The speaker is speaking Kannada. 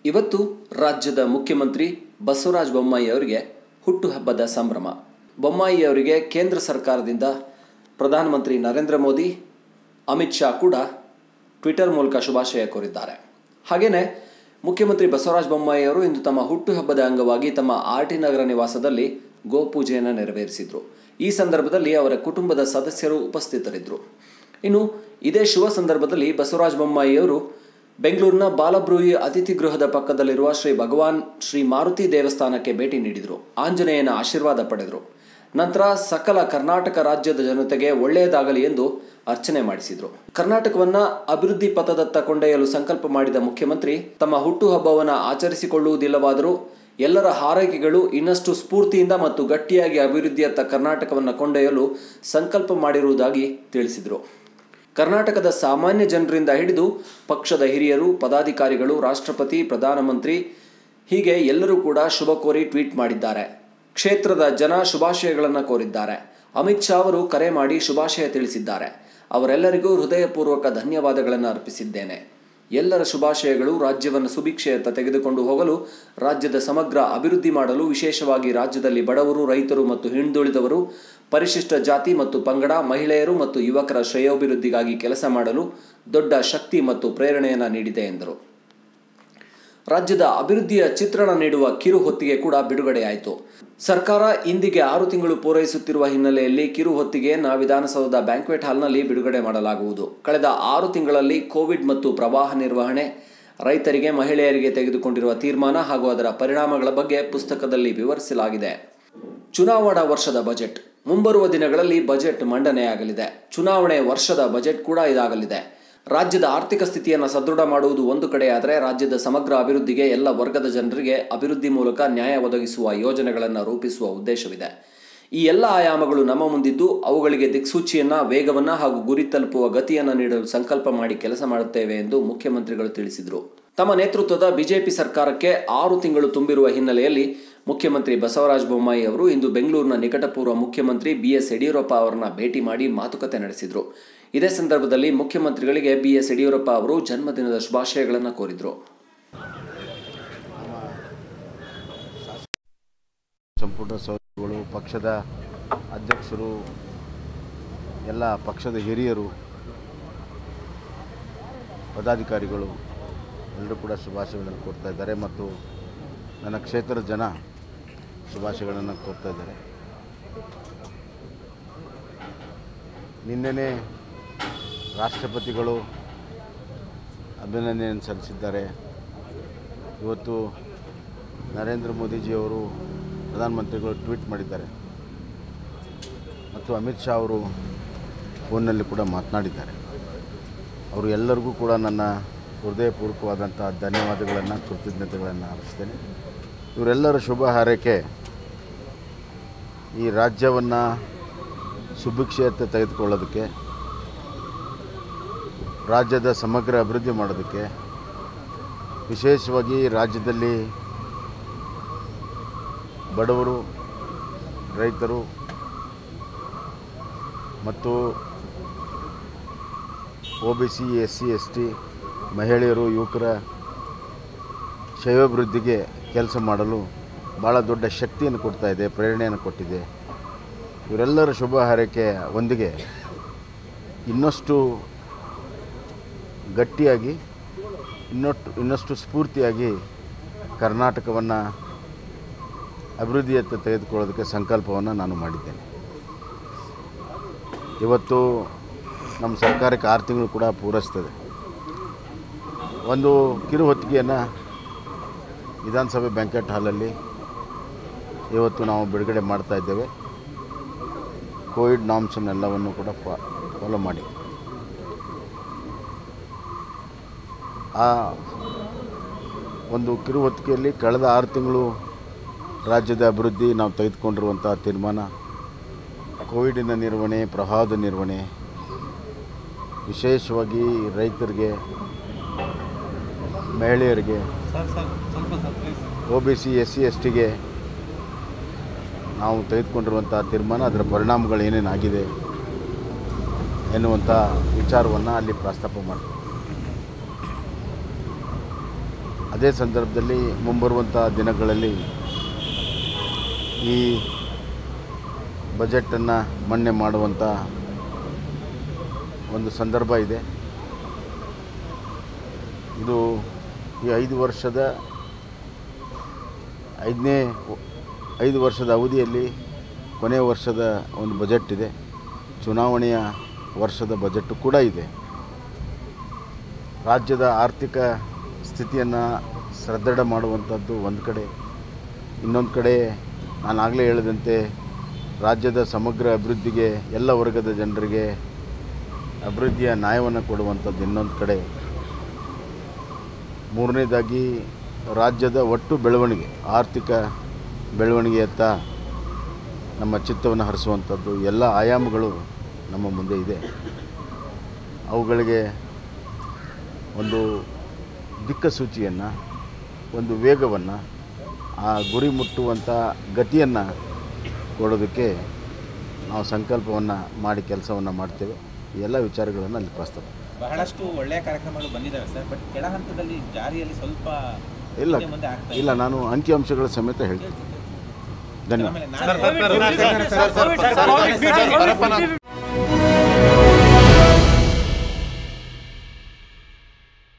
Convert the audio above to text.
ಇವತ್ತು ರಾಜ್ಯದ ಮುಖ್ಯಮಂತ್ರಿ ಬಸವರಾಜ ಬೊಮ್ಮಾಯಿ ಅವರಿಗೆ ಹುಟ್ಟುಹಬ್ಬದ ಸಂಭ್ರಮ ಬೊಮ್ಮಾಯಿ ಅವರಿಗೆ ಕೇಂದ್ರ ಸರ್ಕಾರದಿಂದ ಪ್ರಧಾನಮಂತ್ರಿ ನರೇಂದ್ರ ಮೋದಿ ಅಮಿತ್ ಶಾ ಕೂಡ ಟ್ವಿಟರ್ ಮೂಲಕ ಶುಭಾಶಯ ಕೋರಿದ್ದಾರೆ ಹಾಗೆಯೇ ಮುಖ್ಯಮಂತ್ರಿ ಬಸವರಾಜ ಬೊಮ್ಮಾಯಿ ಅವರು ಇಂದು ತಮ್ಮ ಹುಟ್ಟುಹಬ್ಬದ ಅಂಗವಾಗಿ ತಮ್ಮ ಆರ್ ಟಿ ನಗರ ನಿವಾಸದಲ್ಲಿ ಗೋಪೂಜೆಯನ್ನು ನೆರವೇರಿಸಿದರು ಈ ಸಂದರ್ಭದಲ್ಲಿ ಅವರ ಕುಟುಂಬದ ಸದಸ್ಯರು ಉಪಸ್ಥಿತರಿದ್ದರು ಇನ್ನು ಇದೇ ಶುಭ ಸಂದರ್ಭದಲ್ಲಿ ಬಸವರಾಜ ಬೊಮ್ಮಾಯಿ ಅವರು ಬೆಂಗಳೂರಿನ ಬಾಲಬ್ರೂಹಿ ಅತಿಥಿ ಗೃಹದ ಪಕ್ಕದಲ್ಲಿರುವ ಶ್ರೀ ಭಗವಾನ್ ಶ್ರೀ ಮಾರುತಿ ದೇವಸ್ಥಾನಕ್ಕೆ ಭೇಟಿ ನೀಡಿದರು ಆಂಜನೇಯನ ಆಶೀರ್ವಾದ ಪಡೆದರು ನಂತರ ಸಕಲ ಕರ್ನಾಟಕ ರಾಜ್ಯದ ಜನತೆಗೆ ಒಳ್ಳೆಯದಾಗಲಿ ಎಂದು ಅರ್ಚನೆ ಮಾಡಿಸಿದರು ಕರ್ನಾಟಕವನ್ನ ಅಭಿವೃದ್ಧಿ ಪಥದತ್ತ ಕೊಂಡೊಯ್ಯಲು ಸಂಕಲ್ಪ ಮಾಡಿದ ಮುಖ್ಯಮಂತ್ರಿ ತಮ್ಮ ಹುಟ್ಟುಹಬ್ಬವನ್ನು ಆಚರಿಸಿಕೊಳ್ಳುವುದಿಲ್ಲವಾದರೂ ಎಲ್ಲರ ಹಾರೈಕೆಗಳು ಇನ್ನಷ್ಟು ಸ್ಫೂರ್ತಿಯಿಂದ ಮತ್ತು ಗಟ್ಟಿಯಾಗಿ ಅಭಿವೃದ್ಧಿಯತ್ತ ಕರ್ನಾಟಕವನ್ನು ಕೊಂಡೊಯ್ಯಲು ಸಂಕಲ್ಪ ಮಾಡಿರುವುದಾಗಿ ತಿಳಿಸಿದರು ಕರ್ನಾಟಕದ ಸಾಮಾನ್ಯ ಜನರಿಂದ ಹಿಡಿದು ಪಕ್ಷದ ಹಿರಿಯರು ಪದಾಧಿಕಾರಿಗಳು ರಾಷ್ಟ್ರಪತಿ ಪ್ರಧಾನಮಂತ್ರಿ ಹೀಗೆ ಎಲ್ಲರೂ ಕೂಡ ಶುಭ ಕೋರಿ ಟ್ವೀಟ್ ಮಾಡಿದ್ದಾರೆ ಕ್ಷೇತ್ರದ ಜನ ಶುಭಾಶಯಗಳನ್ನು ಕೋರಿದ್ದಾರೆ ಅಮಿತ್ ಶಾ ಅವರು ಕರೆ ಮಾಡಿ ಶುಭಾಶಯ ತಿಳಿಸಿದ್ದಾರೆ ಅವರೆಲ್ಲರಿಗೂ ಹೃದಯಪೂರ್ವಕ ಧನ್ಯವಾದಗಳನ್ನು ಅರ್ಪಿಸಿದ್ದೇನೆ ಎಲ್ಲರ ಶುಭಾಶಯಗಳು ರಾಜ್ಯವನ್ನು ಸುಭಿಕ್ಷೆಯತ್ತ ತೆಗೆದುಕೊಂಡು ಹೋಗಲು ರಾಜ್ಯದ ಸಮಗ್ರ ಅಭಿವೃದ್ಧಿ ಮಾಡಲು ವಿಶೇಷವಾಗಿ ರಾಜ್ಯದಲ್ಲಿ ಬಡವರು ರೈತರು ಮತ್ತು ಹಿಂದುಳಿದವರು ಪರಿಶಿಷ್ಟ ಜಾತಿ ಮತ್ತು ಪಂಗಡ ಮಹಿಳೆಯರು ಮತ್ತು ಯುವಕರ ಶ್ರೇಯೋಭಿವೃದ್ಧಿಗಾಗಿ ಕೆಲಸ ಮಾಡಲು ದೊಡ್ಡ ಶಕ್ತಿ ಮತ್ತು ಪ್ರೇರಣೆಯನ್ನು ನೀಡಿದೆ ಎಂದರು ರಾಜ್ಯದ ಅಭಿವೃದ್ಧಿಯ ಚಿತ್ರಣ ನೀಡುವ ಕಿರು ಹೊತ್ತಿಗೆ ಕೂಡ ಬಿಡುಗಡೆಯಾಯಿತು ಸರ್ಕಾರ ಇಂದಿಗೆ ಆರು ತಿಂಗಳು ಪೂರೈಸುತ್ತಿರುವ ಹಿನ್ನೆಲೆಯಲ್ಲಿ ಕಿರು ಹೊತ್ತಿಗೆಯನ್ನು ವಿಧಾನಸೌಧದ ಬ್ಯಾಂಕ್ವೆಟ್ ಹಾಲ್ನಲ್ಲಿ ಬಿಡುಗಡೆ ಮಾಡಲಾಗುವುದು ಕಳೆದ ಆರು ತಿಂಗಳಲ್ಲಿ ಕೋವಿಡ್ ಮತ್ತು ಪ್ರವಾಹ ನಿರ್ವಹಣೆ ರೈತರಿಗೆ ಮಹಿಳೆಯರಿಗೆ ತೆಗೆದುಕೊಂಡಿರುವ ತೀರ್ಮಾನ ಹಾಗೂ ಅದರ ಪರಿಣಾಮಗಳ ಬಗ್ಗೆ ಪುಸ್ತಕದಲ್ಲಿ ವಿವರಿಸಲಾಗಿದೆ ಚುನಾವಣಾ ವರ್ಷದ ಬಜೆಟ್ ಮುಂಬರುವ ದಿನಗಳಲ್ಲಿ ಬಜೆಟ್ ಮಂಡನೆಯಾಗಲಿದೆ ಚುನಾವಣೆ ವರ್ಷದ ಬಜೆಟ್ ಕೂಡ ಇದಾಗಲಿದೆ ರಾಜ್ಯದ ಆರ್ಥಿಕ ಸ್ಥಿತಿಯನ್ನು ಸದೃಢ ಮಾಡುವುದು ಒಂದು ಕಡೆಯಾದರೆ ರಾಜ್ಯದ ಸಮಗ್ರ ಅಭಿವೃದ್ಧಿಗೆ ಎಲ್ಲ ವರ್ಗದ ಜನರಿಗೆ ಅಭಿವೃದ್ಧಿ ಮೂಲಕ ನ್ಯಾಯ ಒದಗಿಸುವ ಯೋಜನೆಗಳನ್ನು ರೂಪಿಸುವ ಉದ್ದೇಶವಿದೆ ಈ ಎಲ್ಲ ಆಯಾಮಗಳು ನಮ್ಮ ಮುಂದಿದ್ದು ಅವುಗಳಿಗೆ ದಿಕ್ಸೂಚಿಯನ್ನ ವೇಗವನ್ನ ಹಾಗೂ ಗುರಿ ತಲುಪುವ ಗತಿಯನ್ನು ನೀಡಲು ಸಂಕಲ್ಪ ಮಾಡಿ ಕೆಲಸ ಮಾಡುತ್ತೇವೆ ಎಂದು ಮುಖ್ಯಮಂತ್ರಿಗಳು ತಿಳಿಸಿದರು ತಮ್ಮ ನೇತೃತ್ವದ ಬಿಜೆಪಿ ಸರ್ಕಾರಕ್ಕೆ ಆರು ತಿಂಗಳು ತುಂಬಿರುವ ಹಿನ್ನೆಲೆಯಲ್ಲಿ ಮುಖ್ಯಮಂತ್ರಿ ಬಸವರಾಜ ಬೊಮ್ಮಾಯಿ ಅವರು ಇಂದು ಬೆಂಗಳೂರಿನ ನಿಕಟಪೂರ್ವ ಮುಖ್ಯಮಂತ್ರಿ ಬಿಎಸ್ ಯಡಿಯೂರಪ್ಪ ಅವರನ್ನ ಭೇಟಿ ಮಾಡಿ ಮಾತುಕತೆ ನಡೆಸಿದರು ಇದೇ ಸಂದರ್ಭದಲ್ಲಿ ಮುಖ್ಯಮಂತ್ರಿಗಳಿಗೆ ಬಿಎಸ್ ಯಡಿಯೂರಪ್ಪ ಅವರು ಜನ್ಮದಿನದ ಶುಭಾಶಯಗಳನ್ನು ಕೋರಿದರು ಸಂಪುಟ ಸಚಿವರುಗಳು ಪಕ್ಷದ ಅಧ್ಯಕ್ಷರು ಎಲ್ಲ ಪಕ್ಷದ ಹಿರಿಯರು ಪದಾಧಿಕಾರಿಗಳು ಎಲ್ಲರೂ ಕೂಡ ಶುಭಾಶಯಗಳನ್ನು ಕೊಡ್ತಾ ಇದ್ದಾರೆ ಮತ್ತು ನನ್ನ ಕ್ಷೇತ್ರದ ಜನ ಶುಭಾಶಯಗಳನ್ನು ಕೊಡ್ತಾ ಇದ್ದಾರೆ ನಿನ್ನೆನೇ ರಾಷ್ಟ್ರಪತಿಗಳು ಅಭಿನಂದನೆಯನ್ನು ಸಲ್ಲಿಸಿದ್ದಾರೆ ಇವತ್ತು ನರೇಂದ್ರ ಮೋದಿಜಿಯವರು ಪ್ರಧಾನಮಂತ್ರಿಗಳು ಟ್ವೀಟ್ ಮಾಡಿದ್ದಾರೆ ಮತ್ತು ಅಮಿತ್ ಶಾ ಅವರು ಫೋನ್ನಲ್ಲಿ ಕೂಡ ಮಾತನಾಡಿದ್ದಾರೆ ಅವರು ಎಲ್ಲರಿಗೂ ಕೂಡ ನನ್ನ ಹೃದಯಪೂರ್ವಕವಾದಂಥ ಧನ್ಯವಾದಗಳನ್ನು ಕೃತಜ್ಞತೆಗಳನ್ನು ಅರ್ಪಿಸ್ತೇನೆ ಇವರೆಲ್ಲರ ಶುಭ ಹಾರೈಕೆ ಈ ರಾಜ್ಯವನ್ನು ಸುಭಿಕ್ಷೆಯತ್ತ ತೆಗೆದುಕೊಳ್ಳೋದಕ್ಕೆ ರಾಜ್ಯದ ಸಮಗ್ರ ಅಭಿವೃದ್ಧಿ ಮಾಡೋದಕ್ಕೆ ವಿಶೇಷವಾಗಿ ರಾಜ್ಯದಲ್ಲಿ ಬಡವರು ರೈತರು ಮತ್ತು O B C S C S T ಮಹಿಳೆಯರು ಯುವಕರ ಶ್ರೇಯೋಭಿವೃದ್ಧಿಗೆ ಕೆಲಸ ಮಾಡಲು ಭಾಳ ದೊಡ್ಡ ಶಕ್ತಿಯನ್ನು ಕೊಡ್ತಾ ಇದೆ ಪ್ರೇರಣೆಯನ್ನು ಕೊಟ್ಟಿದೆ ಇವರೆಲ್ಲರ ಶುಭ ಹಾರೈಕೆ ಒಂದಿಗೆ ಇನ್ನಷ್ಟು ಗಟ್ಟಿಯಾಗಿ ಇನ್ನೊಟ್ಟು ಇನ್ನಷ್ಟು ಸ್ಫೂರ್ತಿಯಾಗಿ ಕರ್ನಾಟಕವನ್ನು ಅಭಿವೃದ್ಧಿಯತ್ತ ತೆಗೆದುಕೊಳ್ಳೋದಕ್ಕೆ ಸಂಕಲ್ಪವನ್ನು ನಾನು ಮಾಡಿದ್ದೇನೆ ಇವತ್ತು ನಮ್ಮ ಸರ್ಕಾರಕ್ಕೆ ಆರು ತಿಂಗಳು ಕೂಡ ಪೂರೈಸ್ತದೆ ಒಂದು ಕಿರು ಹೊತ್ತಿಗೆಯನ್ನು ವಿಧಾನಸಭೆ ಬ್ಯಾಂಕೆಟ್ ಹಾಲಲ್ಲಿ ಇವತ್ತು ನಾವು ಬಿಡುಗಡೆ ಮಾಡ್ತಾ ಇದ್ದೇವೆ ಕೋವಿಡ್ ನಾಮ್ಸನ್ನೆಲ್ಲವನ್ನು ಕೂಡ ಫಾಲೋ ಮಾಡಿ ಆ ಒಂದು ಕಿರು ಹೊತ್ತಿಗೆಯಲ್ಲಿ ಕಳೆದ ಆರು ತಿಂಗಳು ರಾಜ್ಯದ ಅಭಿವೃದ್ಧಿ ನಾವು ತೆಗೆದುಕೊಂಡಿರುವಂಥ ತೀರ್ಮಾನ ಕೋವಿಡಿನ ನಿರ್ವಹಣೆ ಪ್ರವಾಹದ ನಿರ್ವಹಣೆ ವಿಶೇಷವಾಗಿ ರೈತರಿಗೆ ಮಹಿಳೆಯರಿಗೆ O B C S C S ಟಿಗೆ ನಾವು ತೆಗೆದುಕೊಂಡಿರುವಂಥ ತೀರ್ಮಾನ ಅದರ ಪರಿಣಾಮಗಳು ಏನೇನಾಗಿದೆ ಎನ್ನುವಂಥ ವಿಚಾರವನ್ನು ಅಲ್ಲಿ ಪ್ರಸ್ತಾಪ ಮಾಡ್ತೀವಿ ಅದೇ ಸಂದರ್ಭದಲ್ಲಿ ಮುಂಬರುವಂಥ ದಿನಗಳಲ್ಲಿ ಈ ಬಜೆಟನ್ನು ಮನ್ನಣೆ ಮಾಡುವಂಥ ಒಂದು ಸಂದರ್ಭ ಇದೆ ಇದು ಈ ಐದು ವರ್ಷದ ಐದನೇ ಐದು ವರ್ಷದ ಅವಧಿಯಲ್ಲಿ ಕೊನೆಯ ವರ್ಷದ ಒಂದು ಬಜೆಟ್ ಇದೆ ಚುನಾವಣೆಯ ವರ್ಷದ ಬಜೆಟ್ ಕೂಡ ಇದೆ ರಾಜ್ಯದ ಆರ್ಥಿಕ ಸ್ಥಿತಿಯನ್ನು ಸದೃಢ ಮಾಡುವಂಥದ್ದು ಒಂದು ಕಡೆ ಇನ್ನೊಂದು ಕಡೆ ನಾನು ಆಗಲೇ ಹೇಳಿದಂತೆ ರಾಜ್ಯದ ಸಮಗ್ರ ಅಭಿವೃದ್ಧಿಗೆ ಎಲ್ಲ ವರ್ಗದ ಜನರಿಗೆ ಅಭಿವೃದ್ಧಿಯ ನ್ಯಾಯವನ್ನು ಕೊಡುವಂಥದ್ದು ಇನ್ನೊಂದು ಕಡೆ ಮೂರನೇದಾಗಿ ರಾಜ್ಯದ ಒಟ್ಟು ಬೆಳವಣಿಗೆ ಆರ್ಥಿಕ ಬೆಳವಣಿಗೆಯತ್ತ ನಮ್ಮ ಚಿತ್ತವನ್ನು ಹರಿಸುವಂಥದ್ದು ಎಲ್ಲ ಆಯಾಮಗಳು ನಮ್ಮ ಮುಂದೆ ಇದೆ ಅವುಗಳಿಗೆ ಒಂದು ದಿಕ್ಕಸೂಚಿಯನ್ನು ಒಂದು ವೇಗವನ್ನು ಆ ಗುರಿ ಮುಟ್ಟುವಂಥ ಗತಿಯನ್ನು ಕೊಡೋದಕ್ಕೆ ನಾವು ಸಂಕಲ್ಪವನ್ನು ಮಾಡಿ ಕೆಲಸವನ್ನು ಮಾಡ್ತೇವೆ ಈ ಎಲ್ಲ ವಿಚಾರಗಳನ್ನು ಅಲ್ಲಿ ಪ್ರಸ್ತಾಪ ಬಹಳಷ್ಟು ಒಳ್ಳೆಯ ಕಾರ್ಯಕ್ರಮಗಳು ಬಂದಿದ್ದಾವೆ ಸರ್ ಬಟ್ ಕೆಳ ಹಂತದಲ್ಲಿ ಜಾರಿಯಲ್ಲಿ ಸ್ವಲ್ಪ ಇಲ್ಲ ಹಿಂದೆ ಮುಂದೆ ಆಗ್ತಾ ಇದೆ. ಇಲ್ಲ ನಾನು ಅಂಕಿಅಂಶಗಳ ಸಮೇತ ಹೇಳ್ತೀನಿ ಧನ್ಯವಾದ ಆಮೇಲೆ ನಾಳೆ-